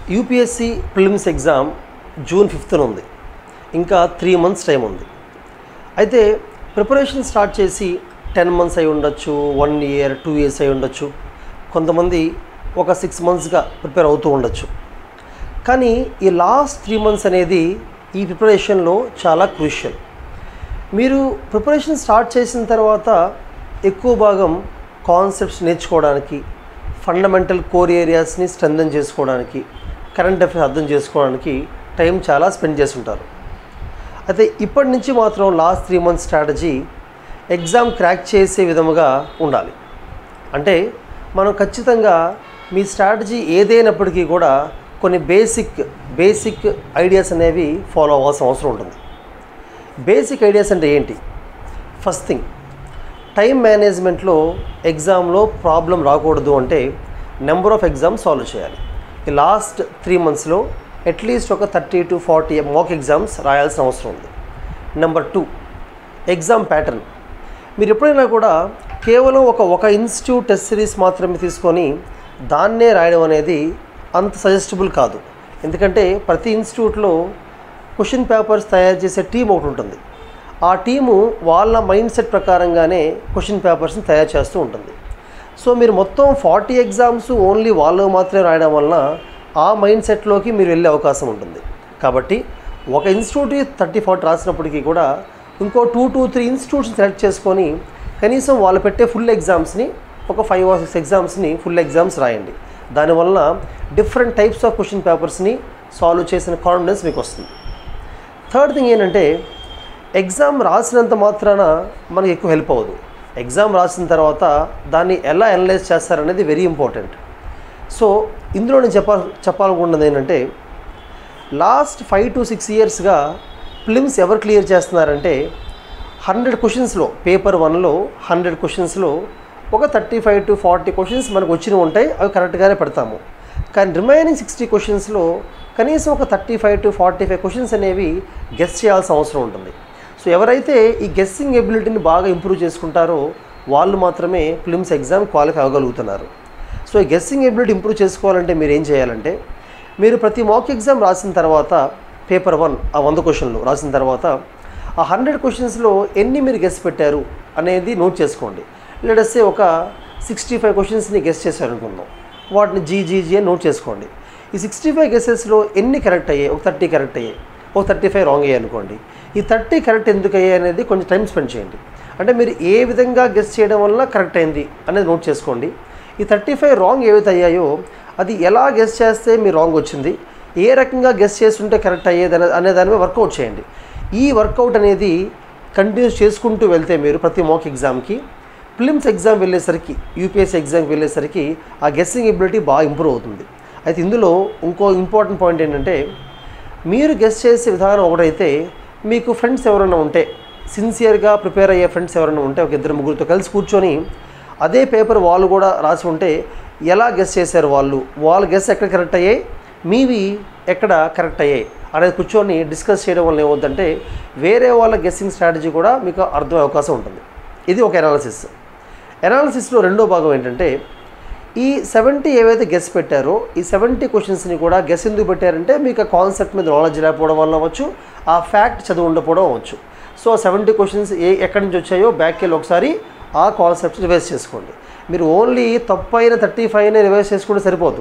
UPSC prelims exam June ఫిఫ్త్న ఉంది ఇంకా త్రీ మంత్స్ టైం ఉంది అయితే ప్రిపరేషన్ స్టార్ట్ చేసి టెన్ మంత్స్ అయి ఉండొచ్చు వన్ ఇయర్ టూ ఇయర్స్ అయి ఉండొచ్చు కొంతమంది ఒక సిక్స్ మంత్స్గా ప్రిపేర్ అవుతూ ఉండొచ్చు కానీ ఈ లాస్ట్ త్రీ మంత్స్ అనేది ఈ ప్రిపరేషన్లో చాలా క్రూషియల్ మీరు ప్రిపరేషన్ స్టార్ట్ చేసిన తర్వాత ఎక్కువ భాగం కాన్సెప్ట్స్ నేర్చుకోవడానికి ఫండమెంటల్ కోర్ ఏరియాస్ని స్ట్రెంథన్ చేసుకోవడానికి కరెంట్ అఫైర్స్ అర్థం చేసుకోవడానికి టైం చాలా స్పెండ్ చేస్తుంటారు అయితే ఇప్పటి నుంచి మాత్రం last three months strategy exam crack చేసే విధముగా ఉండాలి అంటే మనం ఖచ్చితంగా మీ స్ట్రాటజీ ఏదైనప్పటికీ కూడా కొన్ని బేసిక్ బేసిక్ ఐడియాస్ అనేవి ఫాలో అవ్వాల్సిన అవసరం ఉంటుంది బేసిక్ ఐడియాస్ అంటే ఏంటి ఫస్ట్ థింగ్ టైం మేనేజ్మెంట్లో ఎగ్జామ్లో ప్రాబ్లం రాకూడదు అంటే నెంబర్ ఆఫ్ ఎగ్జామ్స్ సాల్వ్ చేయాలి ఈ లాస్ట్ త్రీ మంత్స్లో అట్లీస్ట్ ఒక thirty to forty mock exams రాయాల్సిన అవసరం ఉంది నెంబర్ టూ ఎగ్జామ్ ప్యాటర్న్ మీరు ఎప్పుడైనా కూడా కేవలం ఒక ఒక ఇన్స్టిట్యూట్ టెస్ట్ సిరీస్ మాత్రమే తీసుకొని దాన్నే రాయడం అనేది అంత సజెస్టబుల్ కాదు ఎందుకంటే ప్రతి ఇన్స్టిట్యూట్లో క్వశ్చన్ పేపర్స్ తయారు చేసే టీం ఒకటి ఉంటుంది ఆ టీము వాళ్ళ మైండ్ సెట్ ప్రకారంగానే క్వశ్చన్ పేపర్స్ని తయారు చేస్తూ ఉంటుంది సో మీరు మొత్తం ఫార్టీ ఎగ్జామ్స్ ఓన్లీ వాళ్ళు మాత్రమే రాయడం వలన ఆ మైండ్ సెట్లోకి మీరు వెళ్ళే అవకాశం ఉంటుంది కాబట్టి ఒక ఇన్స్టిట్యూట్ థర్టీ ఫార్టీ రాసినప్పటికీ కూడా ఇంకో two two three institutes select చేసుకొని కనీసం వాళ్ళు పెట్టే ఫుల్ ఎగ్జామ్స్ని ఒక ఫైవ్ ఆర్ సిక్స్ ఎగ్జామ్స్ని ఫుల్ ఎగ్జామ్స్ రాయండి దానివల్ల డిఫరెంట్ టైప్స్ ఆఫ్ క్వశ్చన్ పేపర్స్ని సాల్వ్ చేసిన కాన్ఫిడెన్స్ మీకు వస్తుంది థర్డ్ థింగ్ ఏంటంటే ఎగ్జామ్ రాసినంత మాత్రాన మనకి ఎక్కువ హెల్ప్ అవ్వదు ఎగ్జామ్ రాసిన తర్వాత దాన్ని ఎలా అనలైజ్ చేస్తారనేది వెరీ ఇంపార్టెంట్ సో ఇందులో నేను చెప్పాలి చెప్పాలనుకున్నది ఏంటంటే లాస్ట్ ఫైవ్ టు సిక్స్ ఇయర్స్గా ఫిలిమ్స్ ఎవరు క్లియర్ చేస్తున్నారంటే హండ్రెడ్ క్వశ్చన్స్లో పేపర్ వన్లో హండ్రెడ్ క్వశ్చన్స్లో ఒక thirty five to forty questions మనకు వచ్చినవి ఉంటాయి అవి కరెక్ట్గానే పెడతాము కానీ రిమైనింగ్ సిక్స్టీ క్వశ్చన్స్లో కనీసం ఒక thirty five to forty five questions అనేవి గెస్ చేయాల్సిన అవసరం ఉంటుంది సో ఎవరైతే ఈ గెస్సింగ్ ఎబిలిటీని బాగా ఇంప్రూవ్ చేసుకుంటారో వాళ్ళు మాత్రమే ఫిలిమ్స్ ఎగ్జామ్ క్వాలిఫై అవ్వగలుగుతున్నారు సో ఈ గెస్సింగ్ ఎబిలిటీ ఇంప్రూవ్ చేసుకోవాలంటే మీరు ఏం చేయాలంటే మీరు ప్రతి మాక్ ఎగ్జామ్ రాసిన తర్వాత పేపర్ వన్ ఆ వంద క్వశ్చన్లు రాసిన తర్వాత ఆ హండ్రెడ్ క్వశ్చన్స్లో ఎన్ని మీరు గెస్ పెట్టారు అనేది నోట్ చేసుకోండి లేడస్తే ఒక సిక్స్టీ ఫైవ్ క్వశ్చన్స్ని గెస్ చేశారనుకుందాం వాటిని జీజీజీ అని నోట్ చేసుకోండి ఈ సిక్స్టీ ఫైవ్ గెసెస్లో ఎన్ని కరెక్ట్ అయ్యాయి ఒక థర్టీ కరెక్ట్ అయ్యాయి ఒక థర్టీ ఫైవ్ రాంగ్ అయ్యాయి అనుకోండి ఈ థర్టీ కరెక్ట్ ఎందుకు అయ్యాయి అనేది కొంచెం టైం స్పెండ్ చేయండి అంటే మీరు ఏ విధంగా గెస్ చేయడం వల్ల కరెక్ట్ అయింది అనేది నోట్ చేసుకోండి ఈ థర్టీ ఫైవ్ రాంగ్ ఏవైతే అయ్యాయో అది ఎలా గెస్ చేస్తే మీ రాంగ్ వచ్చింది ఏ రకంగా గెస్ చేస్తుంటే కరెక్ట్ అయ్యేది అనే అనే దాని మీద వర్కౌట్ చేయండి ఈ వర్కౌట్ అనేది కంటిన్యూస్ చేసుకుంటూ వెళ్తే మీరు ప్రతి మాక్ ఎగ్జామ్కి ఫిలిమ్స్ ఎగ్జామ్ వెళ్ళేసరికి యూపీఎస్సీ ఎగ్జామ్కి వెళ్ళేసరికి ఆ గెస్సింగ్ ఎబిలిటీ బాగా ఇంప్రూవ్ అవుతుంది అయితే ఇందులో ఇంకో ఇంపార్టెంట్ పాయింట్ ఏంటంటే మీరు గెస్ చేసే విధానం ఒకటైతే మీకు ఫ్రెండ్స్ ఎవరైనా ఉంటే సిన్సియర్గా ప్రిపేర్ అయ్యే ఫ్రెండ్స్ ఎవరైనా ఉంటే ఒక ఇద్దరు ముగ్గురితో కలిసి కూర్చొని అదే పేపర్ వాళ్ళు కూడా రాసి ఉంటే ఎలా గెస్ చేశారు వాళ్ళు వాళ్ళ గెస్ ఎక్కడ కరెక్ట్ అయ్యాయి మీవి ఎక్కడ కరెక్ట్ అయ్యాయి అనేది కూర్చొని డిస్కస్ చేయడం వల్ల ఏమవుతుందంటే వేరే వాళ్ళ గెస్సింగ్ స్ట్రాటజీ కూడా మీకు అర్థమయ్యే అవకాశం ఉంటుంది ఇది ఒక ఎనాలిసిస్ ఎనాలిసిస్లో రెండో భాగం ఏంటంటే ఈ సెవెంటీ ఏవైతే గెస్ పెట్టారో ఈ సెవెంటీ క్వశ్చన్స్ని కూడా గెస్ ఎందుకు పెట్టారంటే మీకు ఆ కాన్సెప్ట్ మీద నాలెడ్జ్ లేకపోవడం వల్ల అవ్వచ్చు ఆ ఫ్యాక్ట్ చదువు ఉండకపోవడం అవ్వచ్చు సో సెవెంటీ క్వశ్చన్స్ ఏ ఎక్కడి నుంచి వచ్చాయో బ్యాక్ వెళ్ళి ఒకసారి ఆ కాన్సెప్ట్ రివైజ్ చేసుకోండి మీరు ఓన్లీ తప్పు అయిన థర్టీ ఫైవ్ని రివైజ్ చేసుకుంటే సరిపోదు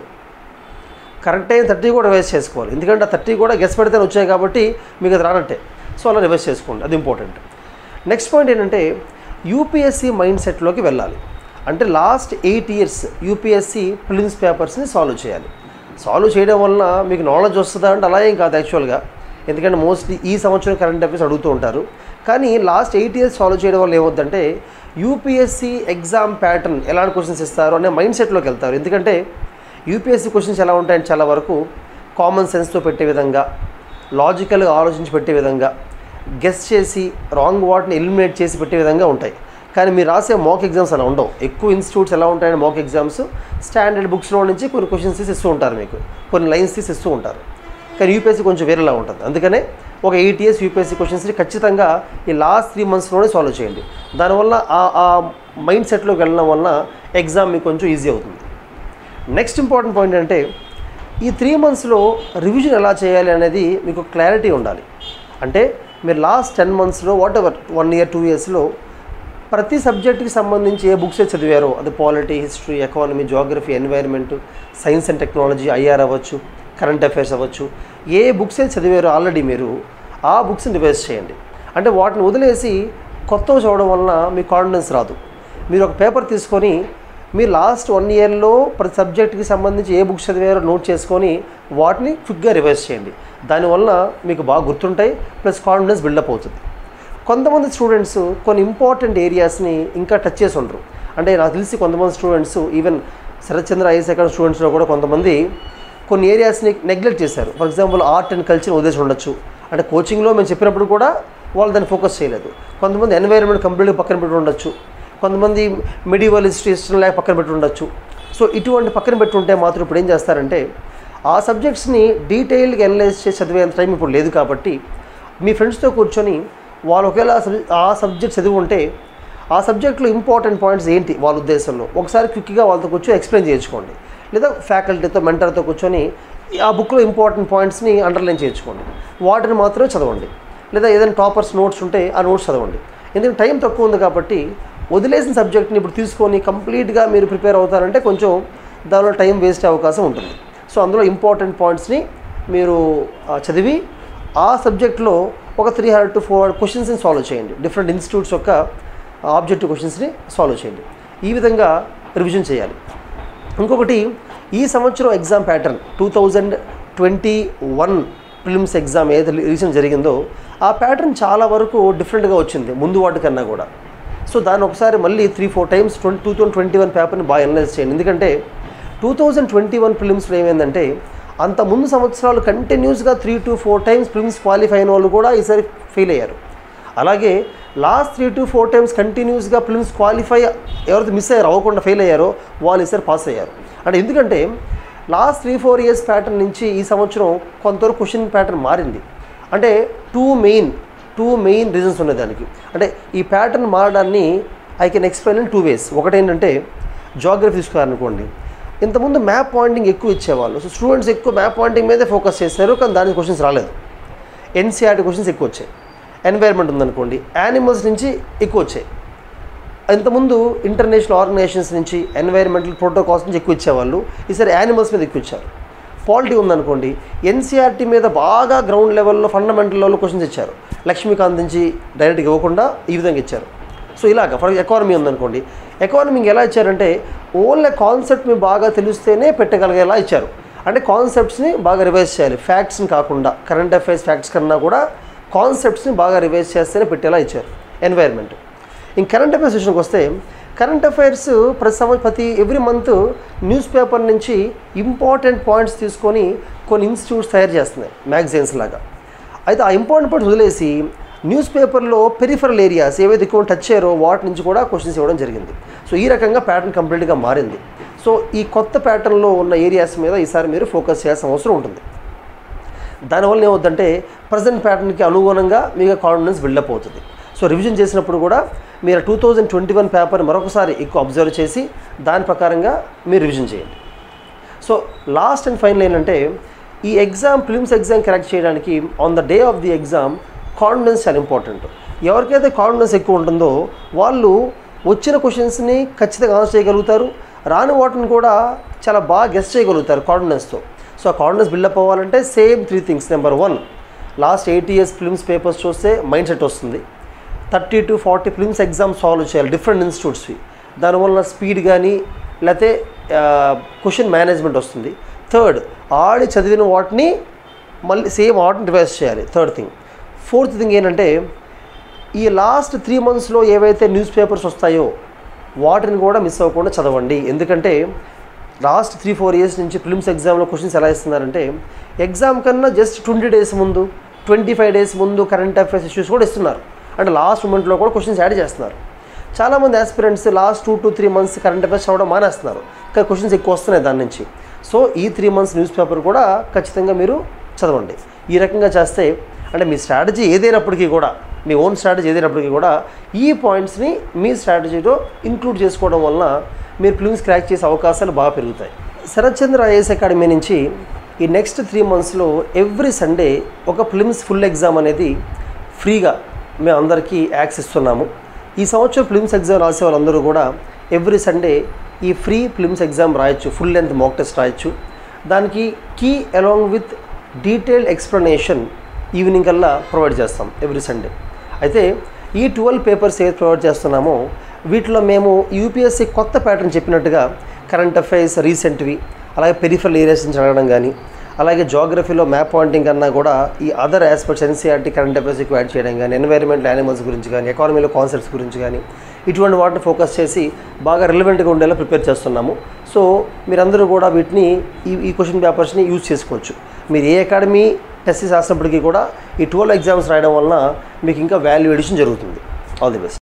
కరెక్ట్ అయిన థర్టీ కూడా రివైజ్ చేసుకోవాలి ఎందుకంటే ఆ థర్టీ కూడా గెస్ పెడితే వచ్చాయి కాబట్టి మీకు అది రానట్టే సో అలా రివైజ్ చేసుకోండి అది ఇంపార్టెంట్ నెక్స్ట్ పాయింట్ ఏంటంటే యూపీఎస్సీ మైండ్ సెట్లోకి వెళ్ళాలి అంటే last eight years UPSC prelims పేపర్స్ని సాల్వ్ చేయాలి సాల్వ్ చేయడం వలన మీకు నాలెడ్జ్ వస్తుందా అంటే అలా ఏం కాదు యాక్చువల్గా ఎందుకంటే మోస్ట్లీ ఈ సంవత్సరం కరెంట్ అఫేర్స్ అడుగుతూ ఉంటారు కానీ లాస్ట్ ఎయిట్ ఇయర్స్ సాల్వ్ చేయడం వల్ల ఏమవుద్దంటే యూపీఎస్సీ ఎగ్జామ్ ప్యాటర్న్ ఎలాంటి క్వశ్చన్స్ ఇస్తారు అనే మైండ్ సెట్లోకి వెళ్తారు ఎందుకంటే యూపీఎస్సీ క్వశ్చన్స్ ఎలా ఉంటాయంటే చాలా వరకు కామన్ సెన్స్తో పెట్టే విధంగా లాజికల్గా ఆలోచించి పెట్టే విధంగా గెస్ చేసి రాంగ్ వాటిని ఎలిమినేట్ చేసి పెట్టే విధంగా ఉంటాయి కానీ మీరు రాసే మాక్ ఎగ్జామ్స్ అలా ఉండవు ఎక్కువ ఇన్స్టిట్యూట్స్ ఎలా ఉంటాయంటే మాక్ ఎగ్జామ్స్ స్టాండర్డ్ బుక్స్లో నుంచి కొన్ని క్వశ్చన్స్ తీసి ఇస్తూ ఉంటారు మీకు కొన్ని లైన్స్ తీసి ఇస్తూ ఉంటారు కానీ యూపీఎస్సీ కొంచెం వేరేలా ఉంటుంది అందుకనే ఒక ఎయిట్ ఇయర్స్ యూపీఎస్సీ క్వశ్చన్స్ని ఖచ్చితంగా ఈ లాస్ట్ త్రీ మంత్స్లోనే సాల్వ్ చేయండి దానివల్ల ఆ ఆ మైండ్ సెట్లోకి వెళ్ళడం వల్ల ఎగ్జామ్ మీకు కొంచెం ఈజీ అవుతుంది నెక్స్ట్ ఇంపార్టెంట్ పాయింట్ అంటే ఈ త్రీ మంత్స్లో రివిజన్ ఎలా చేయాలి అనేది మీకు క్లారిటీ ఉండాలి అంటే మీరు లాస్ట్ టెన్ మంత్స్లో whatever one year two ఇయర్స్లో ప్రతి సబ్జెక్ట్కి సంబంధించి ఏ బుక్స్ చదివారో అది polity history economy geography environment science and technology IR అవ్వచ్చు కరెంట్ అఫైర్స్ అవ్వచ్చు ఏ బుక్స్ అయితే చదివారో ఆల్రెడీ మీరు ఆ బుక్స్ని రివైజ్ చేయండి అంటే వాటిని వదిలేసి కొత్తవి చదవడం వలన మీ కాన్ఫిడెన్స్ రాదు మీరు ఒక పేపర్ తీసుకొని మీరు లాస్ట్ వన్ ఇయర్లో ప్రతి సబ్జెక్ట్కి సంబంధించి ఏ బుక్స్ చదివారో నోట్ చేసుకొని వాటిని క్విక్గా రివైజ్ చేయండి దానివల్ల మీకు బాగా గుర్తుంటాయి ప్లస్ కాన్ఫిడెన్స్ బిల్డప్ అవుతుంది కొంతమంది స్టూడెంట్స్ కొన్ని ఇంపార్టెంట్ ఏరియాస్ని ఇంకా టచ్ చేసి ఉండరు అంటే నాకు తెలిసి కొంతమంది students even Sharatchandra IAS academy స్టూడెంట్స్లో కూడా కొంతమంది కొన్ని ఏరియాస్ని నెగ్లెక్ట్ చేశారు for example art and culture వదిలేసి ఉండొచ్చు అంటే కోచింగ్లో మేము చెప్పినప్పుడు కూడా వాళ్ళు దాన్ని ఫోకస్ చేయలేదు కొంతమంది ఎన్వైరన్మెంట్ కంప్లీట్గా పక్కన పెట్టి ఉండొచ్చు కొంతమంది మెడివల్ హిస్టరీ ఇష్టం లేక పక్కన పెట్టి ఉండొచ్చు సో ఇటువంటి పక్కన పెట్టి ఉంటే మాత్రం ఇప్పుడు ఏం చేస్తారంటే ఆ సబ్జెక్ట్స్ని డీటెయిల్గా అనలైజ్ చేసి చదివేంత టైం ఇప్పుడు లేదు కాబట్టి మీ ఫ్రెండ్స్తో కూర్చొని వాళ్ళు ఒకవేళ ఆ సబ్జెక్ట్ ఆ సబ్జెక్ట్ చదివి ఉంటే ఆ సబ్జెక్ట్లో ఇంపార్టెంట్ పాయింట్స్ ఏంటి వాళ్ళ ఉద్దేశంలో ఒకసారి క్విక్గా వాళ్ళతో కూర్చొని ఎక్స్ప్లెయిన్ చేయించుకోండి లేదా ఫ్యాకల్టీతో మెంటర్తో కూర్చొని ఆ బుక్లో ఇంపార్టెంట్ పాయింట్స్ని అండర్లైన్ చేయించుకోండి వాటిని మాత్రమే చదవండి లేదా ఏదైనా టాపర్స్ నోట్స్ ఉంటే ఆ నోట్స్ చదవండి ఎందుకంటే టైం తక్కువ ఉంది కాబట్టి వదిలేసిన సబ్జెక్ట్ని ఇప్పుడు తీసుకొని కంప్లీట్గా మీరు ప్రిపేర్ అవుతారంటే కొంచెం దానిలో టైం వేస్ట్ అయ్యే అవకాశం ఉంటుంది సో అందులో ఇంపార్టెంట్ పాయింట్స్ని మీరు ఆ, చదివి ఆ సబ్జెక్ట్లో ఒక three hundred to four hundred క్వశ్చన్స్ని సాల్వ్ చేయండి డిఫరెంట్ ఇన్స్టిట్యూట్స్ యొక్క ఆబ్జెక్టివ్ క్వశ్చన్స్ని సాల్వ్ చేయండి ఈ విధంగా రివిజన్ చేయాలి ఇంకొకటి ఈ సంవత్సరం exam pattern two thousand twenty one prelims exam ఏదైతే రీసెంట్ జరిగిందో ఆ ప్యాటర్న్ చాలా వరకు డిఫరెంట్గా వచ్చింది ముందు వాటికన్నా కూడా సో దాన్ని ఒకసారి మళ్ళీ three four times twenty two thousand twenty one పేపర్ని బాగా అనలైజ్ చేయండి ఎందుకంటే టూ థౌజండ్ ట్వంటీ వన్ ఫిలిమ్స్లో ఏమైందంటే అంత ముందు సంవత్సరాలు కంటిన్యూస్గా three to four times prelims qualify అయిన వాళ్ళు కూడా ఈసారి ఫెయిల్ అయ్యారు అలాగే last three to four times కంటిన్యూస్గా ఫిల్మ్స్ క్వాలిఫై ఎవరైతే మిస్ అయ్యారో అవ్వకుండా ఫెయిల్ అయ్యారో వాళ్ళు ఈసారి పాస్ అయ్యారు అంటే ఎందుకంటే last three four years pattern నుంచి ఈ సంవత్సరం కొంతవరకు క్వశ్చన్ ప్యాటర్న్ మారింది అంటే two main two main reasons ఉన్నాయి దానికి అంటే ఈ ప్యాటర్న్ మారడాన్ని I can explain in two ways ఒకటేంటంటే జాగ్రఫీ తీసుకోవాలనుకోండి ఇంతకుముందు మ్యాప్ పాయింటింగ్ ఎక్కువ ఇచ్చేవాళ్ళు సో స్టూడెంట్స్ ఎక్కువ మ్యాప్ పాయింటింగ్ మీదే ఫోకస్ చేశారు కానీ దానికి క్వశ్చన్స్ రాలేదు ఎన్సీఆర్టీ క్వశ్చన్స్ ఎక్కువ వచ్చాయి ఎన్వైర్న్మెంట్ ఉందనుకోండి యానిమల్స్ నుంచి ఎక్కువ వచ్చాయి ఇంతకుముందు ఇంటర్నేషనల్ ఆర్గనైజేషన్స్ నుంచి ఎన్వైర్న్మెంటల్ ప్రోటోకాల్స్ నుంచి ఎక్కువ ఇచ్చేవాళ్ళు ఈసారి యానిమల్స్ మీద ఎక్కువ ఇచ్చారు పాలిటీ ఉందనుకోండి ఎన్సీఆర్టీ మీద బాగా గ్రౌండ్ లెవెల్లో ఫండమెంటల్ లెవెల్లో క్వశ్చన్స్ ఇచ్చారు లక్ష్మీకాంత్ నుంచి డైరెక్ట్గా ఇవ్వకుండా ఈ విధంగా ఇచ్చారు సో ఇలాగ ఫర్ ఎకానమీ ఉందనుకోండి ఎకానమీకి ఎలా ఇచ్చారంటే ఓన్లీ కాన్సెప్ట్ మీకు బాగా తెలిస్తేనే పెట్టగలిగేలా ఇచ్చారు అంటే కాన్సెప్ట్స్ని బాగా రివైజ్ చేయాలి ఫ్యాక్ట్స్ని కాకుండా కరెంట్ అఫైర్స్ ఫ్యాక్ట్స్ కన్నా కూడా కాన్సెప్ట్స్ని బాగా రివైజ్ చేస్తేనే పెట్టేలా ఇచ్చారు ఎన్వైర్న్మెంట్ ఇంక కరెంట్ అఫైర్స్ విషయానికి వస్తే కరెంట్ అఫైర్స్ ప్రతి సంవత్సరం ప్రతి ఎవ్రీ మంత్ న్యూస్ పేపర్ నుంచి ఇంపార్టెంట్ పాయింట్స్ తీసుకొని కొన్ని ఇన్స్టిట్యూట్స్ తయారు చేస్తున్నాయి మ్యాగజైన్స్ లాగా అయితే ఆ ఇంపార్టెంట్ పాయింట్స్ వదిలేసి న్యూస్ పేపర్లో పెరిఫరల్ ఏరియాస్ ఏవైతే ఎక్కువ టచ్ అయ్యారో వాటి నుంచి కూడా క్వశ్చన్స్ ఇవ్వడం జరిగింది సో ఈ రకంగా ప్యాటర్న్ కంప్లీట్గా మారింది సో ఈ కొత్త ప్యాటర్న్లో ఉన్న ఏరియాస్ మీద ఈసారి మీరు ఫోకస్ చేయాల్సిన అవసరం ఉంటుంది దానివల్ల ఏమవుతుందంటే ప్రజెంట్ ప్యాటర్న్కి అనుగుణంగా మీకు కాన్ఫిడెన్స్ బిల్డప్ అవుతుంది సో రివిజన్ చేసినప్పుడు కూడా మీరు two thousand twenty one paper మరొకసారి ఎక్కువ అబ్జర్వ్ చేసి దాని ప్రకారంగా మీరు రివిజన్ చేయండి సో లాస్ట్ అండ్ ఫైనల్ ఏంటంటే ఈ ఎగ్జామ్ ఫిలిమ్స్ ఎగ్జామ్ కరెక్ట్ చేయడానికి on the day of the exam confidence చాలా ఇంపార్టెంట్ ఎవరికైతే కాన్ఫిడెన్స్ ఎక్కువ ఉంటుందో వాళ్ళు వచ్చిన క్వశ్చన్స్ని ఖచ్చితంగా ఆన్సర్ చేయగలుగుతారు రాని వాటిని కూడా చాలా బాగా గెస్ట్ చేయగలుగుతారు కాన్ఫిడెన్స్తో సో ఆ కాన్ఫిడెన్స్ బిల్డప్ అవ్వాలంటే same three things number one last eight years prelims papers చూస్తే మైండ్ సెట్ వస్తుంది thirty to forty prelims exam solve చేయాలి డిఫరెంట్ ఇన్స్టిట్యూట్స్వి దానివల్ల స్పీడ్ కానీ లేకపోతే క్వశ్చన్ మేనేజ్మెంట్ వస్తుంది థర్డ్ ఆడి చదివిన వాటిని మళ్ళీ సేమ్ వాటిని రివైజ్ చేయాలి థర్డ్ థింగ్ ఫోర్త్ థింగ్ ఏంటంటే ఈ లాస్ట్ త్రీ మంత్స్లో ఏవైతే న్యూస్ పేపర్స్ వస్తాయో వాటిని కూడా మిస్ అవ్వకుండా చదవండి ఎందుకంటే లాస్ట్ త్రీ ఫోర్ ఇయర్స్ నుంచి ఫిల్మ్స్ ఎగ్జామ్లో క్వశ్చన్స్ ఎలా ఇస్తున్నారంటే ఎగ్జామ్ కన్నా జస్ట్ ట్వంటీ డేస్ ముందు ట్వంటీ ఫైవ్ డేస్ ముందు కరెంట్ అఫైర్స్ ఇష్యూస్ కూడా ఇస్తున్నారు అంటే లాస్ట్ మూమెంట్లో కూడా క్వశ్చన్స్ యాడ్ చేస్తున్నారు చాలామంది aspirants last two to three months current affairs చదవడం మానేస్తున్నారు కానీ క్వశ్చన్స్ ఎక్కువ వస్తున్నాయి దాని నుంచి సో ఈ త్రీ మంత్స్ న్యూస్ పేపర్ కూడా ఖచ్చితంగా మీరు చదవండి ఈ రకంగా చేస్తే అంటే మీ స్ట్రాటజీ ఏదైనప్పటికీ కూడా మీ ఓన్ స్ట్రాటజీ ఏదైనప్పటికీ కూడా ఈ పాయింట్స్ని మీ స్ట్రాటజీలో ఇంక్లూడ్ చేసుకోవడం వలన మీరు ఫిల్మ్స్ క్రాక్ చేసే అవకాశాలు బాగా పెరుగుతాయి శరత్చంద్ర ఐఏఎస్ అకాడమీ నుంచి ఈ నెక్స్ట్ త్రీ మంత్స్లో ఎవ్రీ సండే ఒక ఫిలిమ్స్ ఫుల్ ఎగ్జామ్ అనేది ఫ్రీగా మేము అందరికీ యాక్సెస్ ఇస్తున్నాము ఈ సంవత్సరం ఫిలిమ్స్ ఎగ్జామ్ రాసే వాళ్ళందరూ కూడా ఎవ్రీ సండే ఈ ఫ్రీ ఫిలిమ్స్ ఎగ్జామ్ రాయొచ్చు ఫుల్ లెంత్ మాక్ టెస్ట్ రాయొచ్చు దానికి key along with detailed explanation evening కల్లా ప్రొవైడ్ చేస్తాం ఎవ్రీ సండే అయితే ఈ ట్వెల్వ్ పేపర్స్ ఏది ప్రొవైడ్ చేస్తున్నామో వీటిలో మేము యూపీఎస్సీ కొత్త ప్యాటర్న్ చెప్పినట్టుగా కరెంట్ అఫైర్స్ రీసెంట్వి అలాగే పెరిఫరల్ ఏరియాస్ నుంచి అడగడం కానీ అలాగే జాగ్రఫీలో మ్యాప్ పాయింటింగ్ కన్నా కూడా ఈ other aspects NCERT current affairs ఎక్కువ యాడ్ చేయడం కానీ ఎన్వైరన్మెంట్ యానిమల్స్ గురించి కానీ ఎకానమీలో కాన్సెప్ట్స్ గురించి కానీ ఇటువంటి వాటిని ఫోకస్ చేసి బాగా రిలవెంట్గా ఉండేలా ప్రిపేర్ చేస్తున్నాము సో మీరందరూ కూడా వీటిని ఈ ఈ క్వశ్చన్ పేపర్స్ని యూజ్ చేసుకోవచ్చు మీరు ఏ అకాడమీ టెస్ట్ రాసినప్పటికీ కూడా ఈ ట్వెల్వ్ ఎగ్జామ్స్ రాయడం వలన మీకు ఇంకా వాల్యూ ఎడిషన్ జరుగుతుంది ఆల్ ది బెస్ట్